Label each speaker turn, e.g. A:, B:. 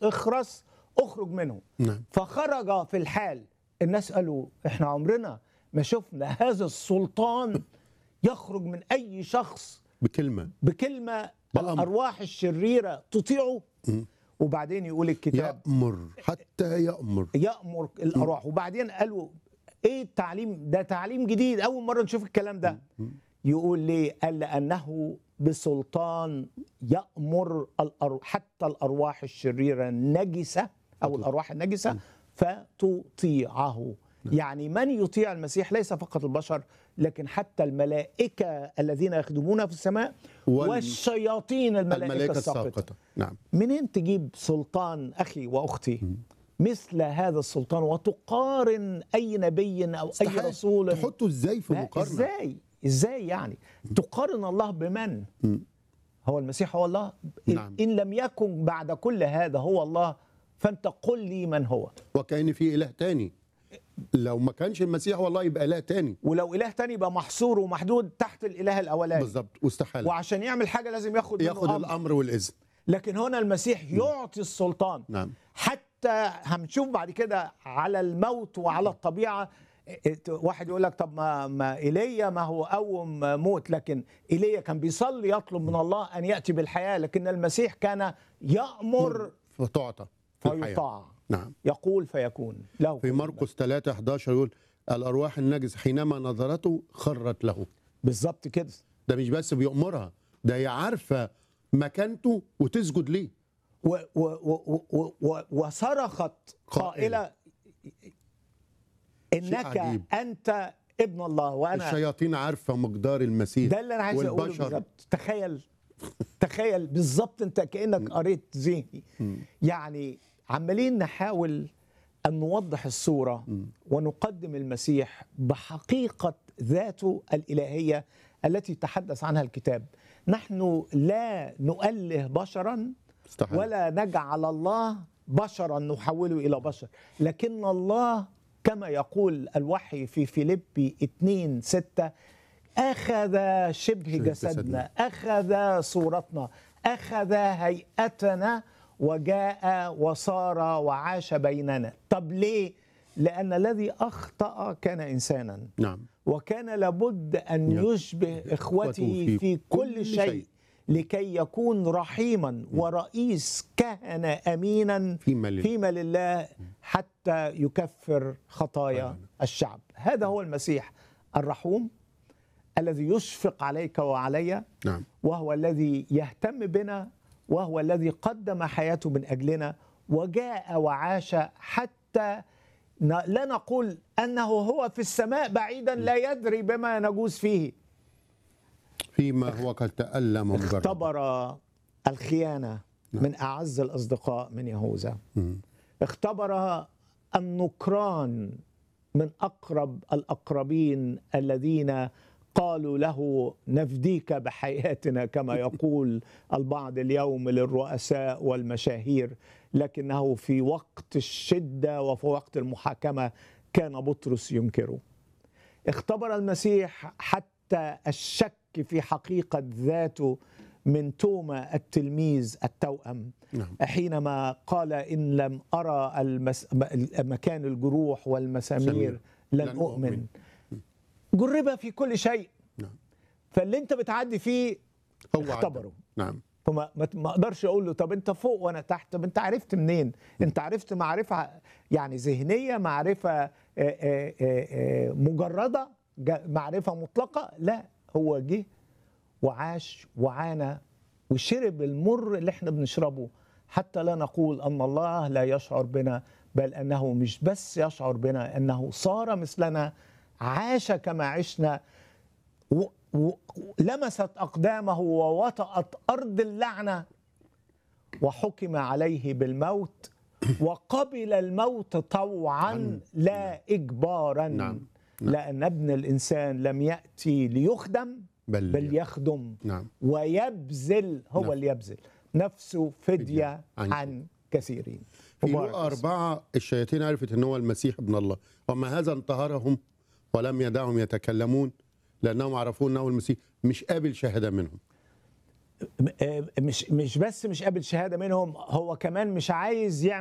A: اخرس اخرج منه
B: نعم
A: فخرج في الحال الناس قالوا احنا عمرنا ما شفنا هذا السلطان يخرج من اي شخص
B: بكلمه
A: بكلمه
B: بأمر.
A: الارواح الشريره تطيعه وبعدين يقول الكتاب
B: يأمر حتى يأمر
A: يأمر الأرواح وبعدين قالوا إيه التعليم ده تعليم جديد أول مرة نشوف الكلام ده يقول ليه قال لأنه بسلطان يأمر الأرواح حتى الأرواح الشريرة النجسة أو الأرواح النجسة فتطيعه يعني من يطيع المسيح ليس فقط البشر لكن حتى الملائكة الذين يخدمون في السماء
B: وال-
A: والشياطين الملائكة,
B: الملائكة
A: الساقطة
B: الساقطة نعم
A: منين تجيب سلطان اخي واختي مثل هذا السلطان وتقارن اي نبي او اي
B: استحالة.
A: رسول
B: تحطه ازاي في
A: لا،
B: مقارنة
A: ازاي ازاي يعني تقارن الله بمن هو المسيح هو الله
B: نعم.
A: ان لم يكن بعد كل هذا هو الله فانت قل لي من هو
B: وكأن في إله تاني لو ما كانش المسيح والله يبقى إله تاني
A: ولو اله تاني يبقى محصور ومحدود تحت الاله الاولاني
B: بالظبط واستحالة
A: وعشان يعمل حاجه لازم ياخد منه
B: ياخد
A: أمر.
B: الأمر والإذن
A: لكن هنا المسيح يعطي السلطان
B: نعم
A: حتى هنشوف بعد كده على الموت وعلى الطبيعه إت- واحد يقول لك طب ما ما ايليا ما هو قوم موت لكن ايليا كان بيصلي يطلب من الله ان ياتي بالحياه لكن المسيح كان يامر
B: فتعطى في الحياة.
A: فيطاع
B: نعم
A: يقول فيكون له
B: في مرقس 3 11 يقول الأرواح النجس حينما نظرته خرت له
A: بالظبط كده
B: ده مش بس بيأمرها ده هي عارفة مكانته وتسجد ليه
A: و و و و و وصرخت
B: قائلة.
A: قائله انك
B: عجيب.
A: انت ابن الله وانا
B: الشياطين عارفة مقدار المسيح
A: ده اللي انا عايز اقوله
B: والبشر.
A: بالظبط تخيل تخيل بالظبط انت كانك قريت ذهني يعني عمالين نحاول ان نوضح الصوره ونقدم المسيح بحقيقه ذاته الالهيه التي تحدث عنها الكتاب نحن لا نؤله بشرا
B: استحالة.
A: ولا نجعل الله بشرا نحوله الى بشر لكن الله كما يقول الوحي في فيليبي 2 6 اخذ شبه
B: شبه
A: جسدنا
B: جسدنا.
A: اخذ صورتنا اخذ هيئتنا وجاء وصار وعاش بيننا طب ليه لان الذي اخطا كان انسانا
B: نعم
A: وكان لابد ان
B: يك-
A: يشبه اخوته
B: في
A: في كل
B: كل
A: شيء
B: شيء.
A: لكي يكون رحيما ورئيس كهنه امينا
B: فيما لله.
A: فيما لله حتى يكفر خطايا الشعب هذا هو المسيح الرحوم الذي يشفق عليك وعلي
B: نعم
A: وهو الذي يهتم بنا وهو الذي قدم حياته من اجلنا وجاء وعاش حتى ن- لا نقول انه هو في السماء بعيدا لا يدري بما نجوز فيه
B: فيما هو قد تألم مجرد
A: اختبر الخيانه من اعز الاصدقاء من يهوذا
B: مم.
A: اختبر النكران من اقرب الاقربين الذين قالوا له نفديك بحياتنا كما يقول البعض اليوم للرؤساء والمشاهير لكنه في وقت الشده وفي وقت المحاكمه كان بطرس ينكره اختبر المسيح حتى الشك في حقيقه ذاته من توما التلميذ التوأم
B: نعم
A: حينما قال إن لم أرى المس... مكان الجروح والمسامير
B: سمير.
A: لن
B: لن
A: أؤمن
B: أؤمن.
A: جرب في كل شيء
B: نعم
A: فاللي انت بتعدي فيه
B: هو عدى.
A: اختبره
B: نعم
A: فما ما ما اقدرش اقول له طب انت فوق وانا تحت طب انت عرفت منين انت عرفت معرفه يعني ذهنيه معرفه آه، آه، آه، آه، مجرده جا- معرفه مطلقه لا هو جه وعاش وعانى وشرب المر اللي احنا بنشربه حتى لا نقول ان الله لا يشعر بنا بل انه مش بس يشعر بنا انه صار مثلنا عاش كما عشنا و- و- لمست اقدامه ووطأت ارض اللعنه وحكم عليه بالموت وقبل الموت طوعا
B: عن-
A: لا اجبارا
B: نعم. نعم.
A: لان ابن الانسان لم ياتي ليخدم
B: بل,
A: بل يخدم
B: نعم
A: ويبذل هو
B: نعم.
A: اللي يبذل نفسه فديه
B: فدية عن
A: عن كثيرين
B: في
A: مبارك
B: لوقا
A: اسمه.
B: أربعة الشياطين عرفت أن هو المسيح ابن الله وما هذا انتهرهم ولم يدعهم يتكلمون لأنهم عرفوا أنه المسيح مش قابل شهادة منهم
A: م- آه، مش مش بس مش قابل شهاده منهم هو كمان مش عايز يعمل